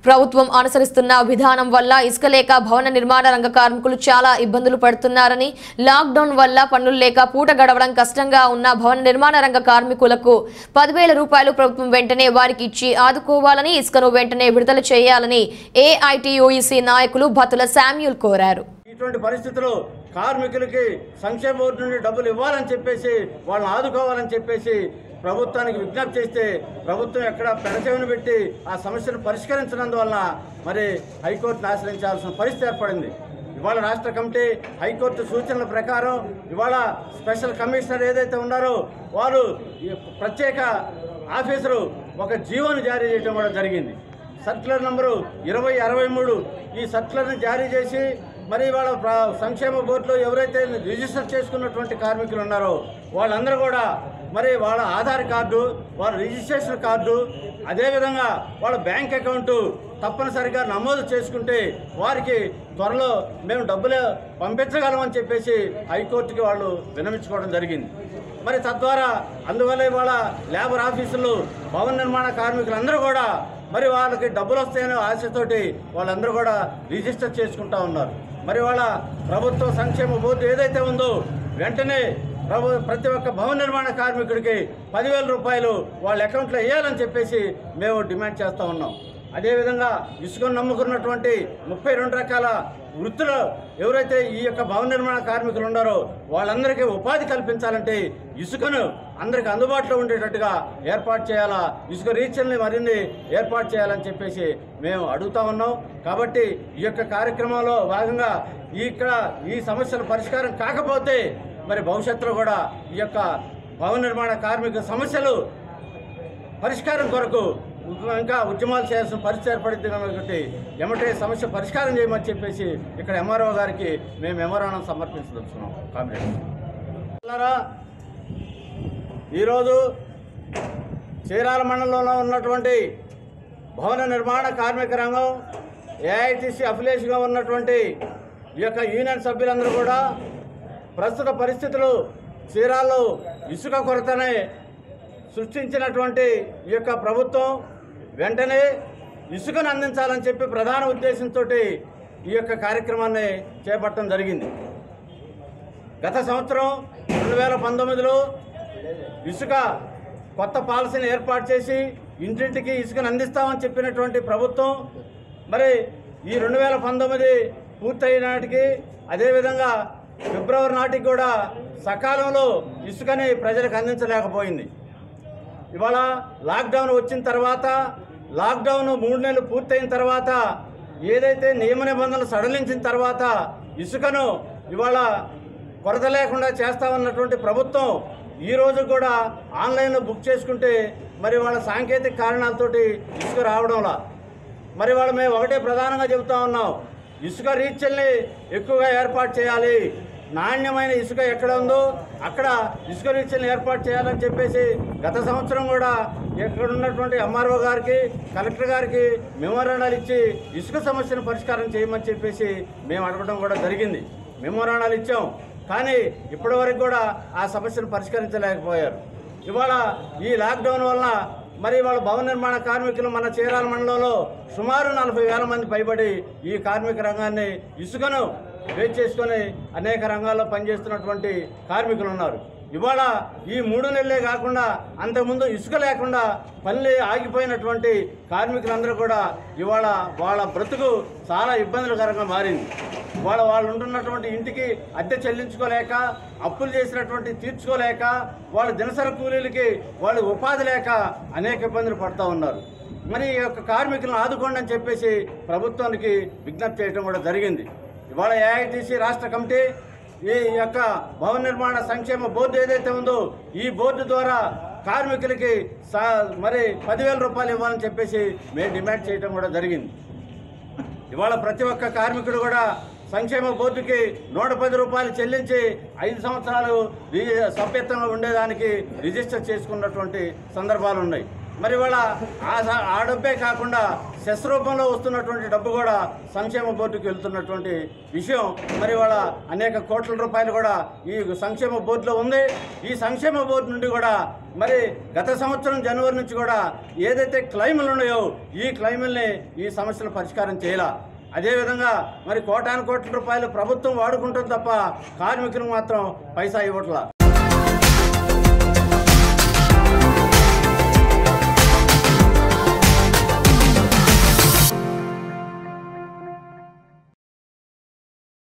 ప్రభుత్వం అనుసరిస్తున్న విధానం వల్ల ఇసుక లేక భవన నిర్మాణ రంగ కార్మికులు చాలా ఇబ్బందులు పడుతున్నారని లాక్డౌన్ వల్ల పనులు లేక పూట గడవడం కష్టంగా ఉన్న భవన నిర్మాణ రంగ కార్మికులకు పదివేల రూపాయలు ప్రభుత్వం వెంటనే వారికి ఇచ్చి ఆదుకోవాలని ఇసుకను వెంటనే విడుదల చేయాలని ఏఐటియుఇసి నాయకులు భతుల శామ్యూల్ కోరారు ఇటువంటి పరిస్థితుల్లో కార్మికులకి సంక్షేమ బోర్డు నుండి డబ్బులు ఇవ్వాలని చెప్పేసి వాళ్ళని ఆదుకోవాలని చెప్పేసి ప్రభుత్వానికి విజ్ఞప్తి చేస్తే ప్రభుత్వం ఎక్కడ పెడచెవిని పెట్టి ఆ సమస్యను పరిష్కరించినందువలన మరి హైకోర్టును ఆశ్రయించాల్సిన పరిస్థితి ఏర్పడింది ఇవాళ రాష్ట్ర కమిటీ హైకోర్టు సూచనల ప్రకారం ఇవాళ స్పెషల్ కమిషనర్ ఏదైతే ఉన్నారో వారు ఈ ప్రత్యేక ఆఫీసరు ఒక జీవోను జారీ చేయడం కూడా జరిగింది సర్క్యులర్ నంబరు ఇరవై అరవై మూడు ఈ సర్క్యులర్ని జారీ చేసి మరి వాళ్ళ ప్ర- సంక్షేమ బోర్డులో ఎవరైతే రిజిస్టర్ చేసుకున్నటువంటి కార్మికులు ఉన్నారో వాళ్ళందరూ కూడా మరి వాళ్ళ ఆధార్ కార్డు వాళ్ళ రిజిస్ట్రేషన్ కార్డు అదేవిధంగా వాళ్ళ బ్యాంక్ అకౌంటు తప్పనిసరిగా నమోదు చేసుకుంటే వారికి త్వరలో మేము డబ్బులు పంపించగలమని చెప్పేసి హైకోర్టుకి వాళ్ళు విన్నవించుకోవడం జరిగింది మరి తద్వారా అందువల్ల ఇవాళ లేబర్ ఆఫీసులు భవన నిర్మాణ కార్మికులందరూ కూడా మరి వాళ్ళకి డబ్బులు వస్తాయనే ఆశతోటి వాళ్ళందరూ కూడా రిజిస్టర్ చేసుకుంటా ఉన్నారు మరి వాళ్ళ ప్రభుత్వ సంక్షేమ బోర్డు ఏదైతే ఉందో వెంటనే ప్రభు ప్రతి ఒక్క భవన నిర్మాణ కార్మికుడికి పదివేల రూపాయలు వాళ్ళ అకౌంట్లో వేయాలని చెప్పేసి మేము డిమాండ్ చేస్తూ ఉన్నాం అదేవిధంగా ఇసుకను నమ్ముకున్నటువంటి ముప్పై రెండు రకాల వృత్తులు ఎవరైతే ఈ యొక్క భవన నిర్మాణ కార్మికులు ఉన్నారో వాళ్ళందరికీ ఉపాధి కల్పించాలంటే ఇసుకను అందరికి అందుబాటులో ఉండేటట్టుగా ఏర్పాటు చేయాలా ఇసుక రీచ్ల్ని మరిన్ని ఏర్పాటు చేయాలని చెప్పేసి మేము అడుగుతా ఉన్నాం కాబట్టి ఈ యొక్క కార్యక్రమంలో భాగంగా ఈ ఇక్కడ ఈ సమస్యల పరిష్కారం కాకపోతే మరి భవిష్యత్తులో కూడా ఈ యొక్క భవన నిర్మాణ కార్మిక సమస్యలు పరిష్కారం కొరకు ఇంకా ఉద్యమాలు చేయాల్సిన పరిస్థితి ఏర్పడింది కాబట్టి ఎమ్మటే సమస్య పరిష్కారం చేయమని చెప్పేసి ఇక్కడ ఎంఆర్ఓ గారికి మేము మెమోరాండం సమర్పించదలుచున్నాం కాంగ్రెస్ ఈరోజు చీరాల మండలంలో ఉన్నటువంటి భవన నిర్మాణ కార్మిక రంగం ఏఐటీసీ అఫిలియేషన్గా ఉన్నటువంటి ఈ యొక్క యూనియన్ సభ్యులందరూ కూడా ప్రస్తుత పరిస్థితులు చీరాల్లో ఇసుక కొరతనే సృష్టించినటువంటి ఈ యొక్క ప్రభుత్వం వెంటనే ఇసుకను అందించాలని చెప్పి ప్రధాన ఉద్దేశంతో ఈ యొక్క కార్యక్రమాన్ని చేపట్టడం జరిగింది గత సంవత్సరం రెండు వేల పంతొమ్మిదిలో ఇసుక కొత్త పాలసీని ఏర్పాటు చేసి ఇంటింటికి ఇసుకను అందిస్తామని చెప్పినటువంటి ప్రభుత్వం మరి ఈ రెండు వేల పంతొమ్మిది పూర్తయిన నాటికి అదేవిధంగా ఫిబ్రవరి నాటికి కూడా సకాలంలో ఇసుకని ప్రజలకు అందించలేకపోయింది ఇవాళ లాక్డౌన్ వచ్చిన తర్వాత లాక్డౌన్ మూడు నెలలు పూర్తయిన తర్వాత ఏదైతే నియమ నిబంధనలు సడలించిన తర్వాత ఇసుకను ఇవాళ కొరత లేకుండా చేస్తామన్నటువంటి ప్రభుత్వం ఈ రోజు కూడా ఆన్లైన్లో బుక్ చేసుకుంటే మరి వాళ్ళ సాంకేతిక కారణాలతోటి ఇసుక రావడంలా మరి వాళ్ళు మేము ఒకటే ప్రధానంగా చెబుతా ఉన్నాం ఇసుక రీచ్ల్ని ఎక్కువగా ఏర్పాటు చేయాలి నాణ్యమైన ఇసుక ఎక్కడ ఉందో అక్కడ ఇసుక రీచ్ల్ని ఏర్పాటు చేయాలని చెప్పేసి గత సంవత్సరం కూడా ఇక్కడ ఉన్నటువంటి ఎంఆర్ఓ గారికి కలెక్టర్ గారికి మెమోరాండాలు ఇచ్చి ఇసుక సమస్యను పరిష్కారం చేయమని చెప్పేసి మేము అడగడం కూడా జరిగింది మెమోరాండాలు ఇచ్చాం కానీ ఇప్పటి వరకు కూడా ఆ సమస్యను పరిష్కరించలేకపోయారు ఇవాళ ఈ లాక్డౌన్ వలన మరి వాళ్ళ భవన నిర్మాణ కార్మికులు మన చీరాల మండలంలో సుమారు నలభై వేల మంది పైబడి ఈ కార్మిక రంగాన్ని ఇసుకను వేచి చేసుకొని అనేక రంగాల్లో పనిచేస్తున్నటువంటి కార్మికులు ఉన్నారు ఇవాళ ఈ మూడు నెలలే కాకుండా అంతకుముందు ఇసుక లేకుండా పనులు ఆగిపోయినటువంటి కార్మికులందరూ కూడా ఇవాళ వాళ్ళ బ్రతుకు చాలా ఇబ్బందులకరంగా మారింది వాళ్ళ వాళ్ళు ఉంటున్నటువంటి ఇంటికి అద్దె చెల్లించుకోలేక అప్పులు చేసినటువంటి తీర్చుకోలేక వాళ్ళ దినసరి కూలీలకి వాళ్ళు ఉపాధి లేక అనేక ఇబ్బందులు పడుతూ ఉన్నారు మరి ఈ యొక్క కార్మికులను ఆదుకోండి అని చెప్పేసి ప్రభుత్వానికి విజ్ఞప్తి చేయడం కూడా జరిగింది ఇవాళ ఏఐటీసీ రాష్ట్ర కమిటీ ఈ యొక్క భవన నిర్మాణ సంక్షేమ బోర్డు ఏదైతే ఉందో ఈ బోర్డు ద్వారా కార్మికులకి సా మరి పదివేల రూపాయలు ఇవ్వాలని చెప్పేసి మేము డిమాండ్ చేయడం కూడా జరిగింది ఇవాళ ప్రతి ఒక్క కార్మికుడు కూడా సంక్షేమ బోర్డుకి నూట పది రూపాయలు చెల్లించి ఐదు సంవత్సరాలు రి- సభ్యత్వంగా ఉండేదానికి రిజిస్టర్ చేసుకున్నటువంటి సందర్భాలు ఉన్నాయి మరి వాళ్ళ ఆ స- ఆ డబ్బే కాకుండా సెస్ రూపంలో వస్తున్నటువంటి డబ్బు కూడా సంక్షేమ బోర్డుకి వెళ్తున్నటువంటి విషయం మరి వాళ్ళ అనేక కోట్ల రూపాయలు కూడా ఈ సంక్షేమ బోర్డులో ఉంది ఈ సంక్షేమ బోర్డు నుండి కూడా మరి గత సంవత్సరం జనవరి నుంచి కూడా ఏదైతే క్లైములు ఉన్నాయో ఈ క్లైముల్ని ఈ సమస్యలు పరిష్కారం చేయాల అదేవిధంగా మరి కోటాను కోట్ల రూపాయలు ప్రభుత్వం వాడుకుంటుంది తప్ప కార్మికులకు మాత్రం పైసా ఇవ్వట్లా